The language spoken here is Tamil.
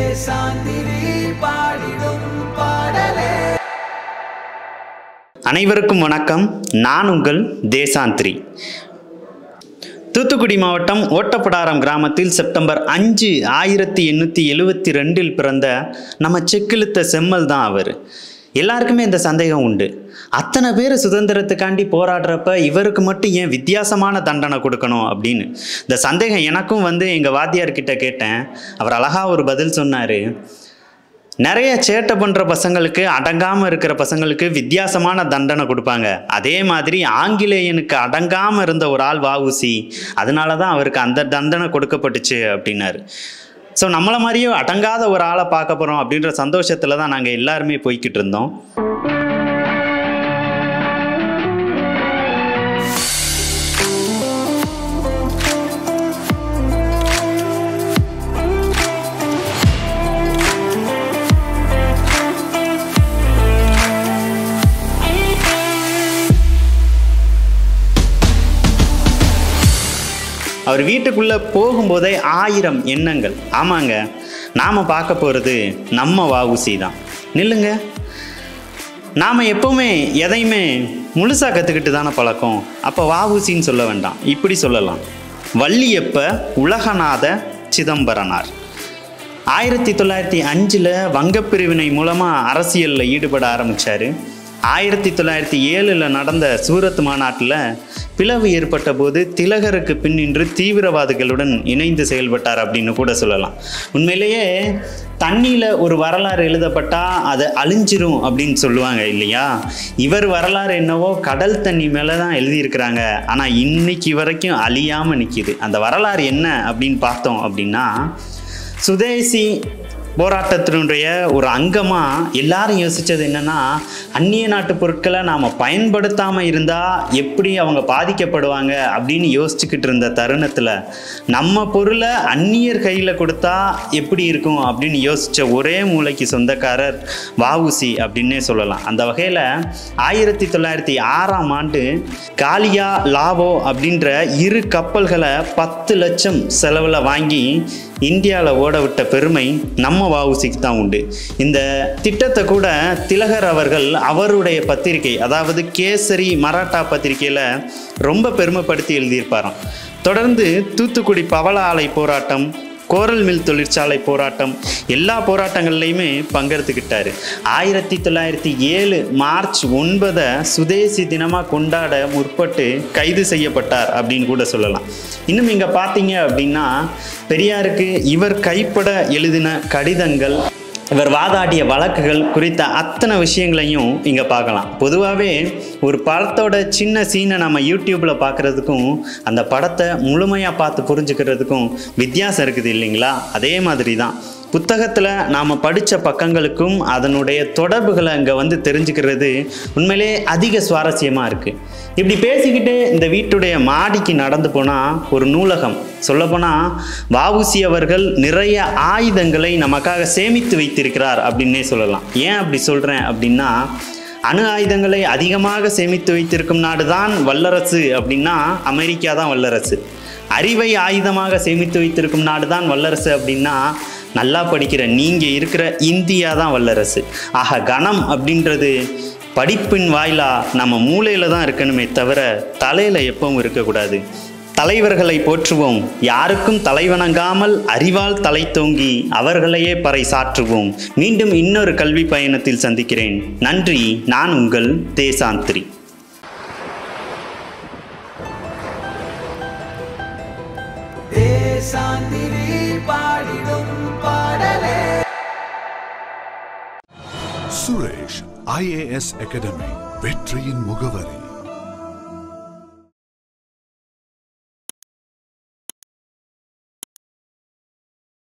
தேசாந்திரி பாடிடும் பாடலே அனைவருக்கும் வணக்கம் நான் உங்கள் தேசாந்திரி தூத்துக்குடி மாவட்டம் ஓட்டப்படாரம் கிராமத்தில் செப்டம்பர் அஞ்சு ஆயிரத்தி எண்ணூற்றி எழுவத்தி ரெண்டில் பிறந்த நம்ம செக்கிழுத்த செம்மல் தான் அவர் எல்லாருக்குமே இந்த சந்தேகம் உண்டு அத்தனை பேர் சுதந்திரத்துக்காண்டி போராடுறப்ப இவருக்கு மட்டும் ஏன் வித்தியாசமான தண்டனை கொடுக்கணும் அப்படின்னு இந்த சந்தேகம் எனக்கும் வந்து எங்கள் வாத்தியார்கிட்ட கேட்டேன் அவர் அழகா ஒரு பதில் சொன்னார் நிறைய சேட்டை பண்ணுற பசங்களுக்கு அடங்காமல் இருக்கிற பசங்களுக்கு வித்தியாசமான தண்டனை கொடுப்பாங்க அதே மாதிரி ஆங்கிலேயனுக்கு அடங்காமல் இருந்த ஒரு ஆள் வாவுசி அதனால தான் அவருக்கு அந்த தண்டனை கொடுக்கப்பட்டுச்சு அப்படின்னாரு ஸோ நம்மளை மாதிரியே அடங்காத ஒரு ஆளை பார்க்க போகிறோம் அப்படின்ற சந்தோஷத்தில் தான் நாங்கள் எல்லாருமே போய்கிட்டு இருந்தோம் அவர் வீட்டுக்குள்ளே போகும்போதே ஆயிரம் எண்ணங்கள் ஆமாங்க நாம் பார்க்க போகிறது நம்ம வாவுசி தான் நில்லுங்க நாம் எப்போவுமே எதையுமே முழுசாக கற்றுக்கிட்டு தானே பழக்கம் அப்போ வாவுசின்னு சொல்ல வேண்டாம் இப்படி சொல்லலாம் வள்ளியப்ப உலகநாத சிதம்பரனார் ஆயிரத்தி தொள்ளாயிரத்தி அஞ்சில் வங்கப்பிரிவினை மூலமாக அரசியலில் ஈடுபட ஆரம்பித்தார் ஆயிரத்தி தொள்ளாயிரத்தி ஏழில் நடந்த சூரத் மாநாட்டில் பிளவு ஏற்பட்ட போது திலகருக்கு பின்னின்று தீவிரவாதிகளுடன் இணைந்து செயல்பட்டார் அப்படின்னு கூட சொல்லலாம் உண்மையிலேயே தண்ணியில் ஒரு வரலாறு எழுதப்பட்டால் அது அழிஞ்சிரும் அப்படின்னு சொல்லுவாங்க இல்லையா இவர் வரலாறு என்னவோ கடல் தண்ணி மேலே தான் எழுதியிருக்கிறாங்க ஆனால் இன்னைக்கு வரைக்கும் அழியாமல் நிற்கிது அந்த வரலாறு என்ன அப்படின்னு பார்த்தோம் அப்படின்னா சுதேசி போராட்டத்தினுடைய ஒரு அங்கமாக எல்லாரும் யோசித்தது என்னென்னா அந்நிய நாட்டு பொருட்களை நாம் பயன்படுத்தாமல் இருந்தால் எப்படி அவங்க பாதிக்கப்படுவாங்க அப்படின்னு யோசிச்சுக்கிட்டு இருந்த தருணத்தில் நம்ம பொருளை அந்நியர் கையில் கொடுத்தா எப்படி இருக்கும் அப்படின்னு யோசித்த ஒரே மூளைக்கு சொந்தக்காரர் வாவுசி அப்படின்னே சொல்லலாம் அந்த வகையில் ஆயிரத்தி தொள்ளாயிரத்தி ஆறாம் ஆண்டு காலியா லாவோ அப்படின்ற இரு கப்பல்களை பத்து லட்சம் செலவில் வாங்கி இந்தியாவில் ஓட விட்ட பெருமை நம்ம வவுசிக்கு தான் உண்டு இந்த திட்டத்தை கூட திலகர் அவர்கள் அவருடைய பத்திரிகை அதாவது கேசரி மராட்டா பத்திரிகையில் ரொம்ப பெருமைப்படுத்தி எழுதியிருப்பாராம் தொடர்ந்து தூத்துக்குடி பவள ஆலை போராட்டம் கோரல் மில் தொழிற்சாலை போராட்டம் எல்லா போராட்டங்கள்லையுமே பங்கெடுத்துக்கிட்டாரு ஆயிரத்தி தொள்ளாயிரத்தி ஏழு மார்ச் ஒன்பதை சுதேசி தினமாக கொண்டாட முற்பட்டு கைது செய்யப்பட்டார் அப்படின்னு கூட சொல்லலாம் இன்னும் இங்கே பார்த்தீங்க அப்படின்னா பெரியாருக்கு இவர் கைப்பட எழுதின கடிதங்கள் இவர் வாதாடிய வழக்குகள் குறித்த அத்தனை விஷயங்களையும் இங்கே பார்க்கலாம் பொதுவாகவே ஒரு படத்தோட சின்ன சீனை நம்ம யூடியூப்பில் பார்க்குறதுக்கும் அந்த படத்தை முழுமையாக பார்த்து புரிஞ்சுக்கிறதுக்கும் வித்தியாசம் இருக்குது இல்லைங்களா அதே மாதிரி தான் புத்தகத்தில் நாம் படித்த பக்கங்களுக்கும் அதனுடைய தொடர்புகளை இங்கே வந்து தெரிஞ்சுக்கிறது உண்மையிலே அதிக சுவாரஸ்யமாக இருக்குது இப்படி பேசிக்கிட்டு இந்த வீட்டுடைய மாடிக்கு நடந்து போனால் ஒரு நூலகம் சொல்லப்போனால் வாவுசி அவர்கள் நிறைய ஆயுதங்களை நமக்காக சேமித்து வைத்திருக்கிறார் அப்படின்னே சொல்லலாம் ஏன் அப்படி சொல்கிறேன் அப்படின்னா அணு ஆயுதங்களை அதிகமாக சேமித்து வைத்திருக்கும் நாடு தான் வல்லரசு அப்படின்னா அமெரிக்கா தான் வல்லரசு அறிவை ஆயுதமாக சேமித்து வைத்திருக்கும் நாடு தான் வல்லரசு அப்படின்னா நல்லா படிக்கிற நீங்கள் இருக்கிற இந்தியா தான் வல்லரசு ஆக கணம் அப்படின்றது படிப்பின் வாயிலா நம்ம மூளையில் தான் இருக்கணுமே தவிர தலையில் எப்பவும் இருக்கக்கூடாது தலைவர்களை போற்றுவோம் யாருக்கும் தலைவணங்காமல் அறிவால் தலை தோங்கி அவர்களையே பறை சாற்றுவோம் மீண்டும் இன்னொரு கல்வி பயணத்தில் சந்திக்கிறேன் நன்றி நான் உங்கள் தேசாந்திரி தேசாந்திரி பாடிடும் பாடலே சுரேஷ் ஐஏஎஸ் அகாடமி வெற்றியின் முகவரி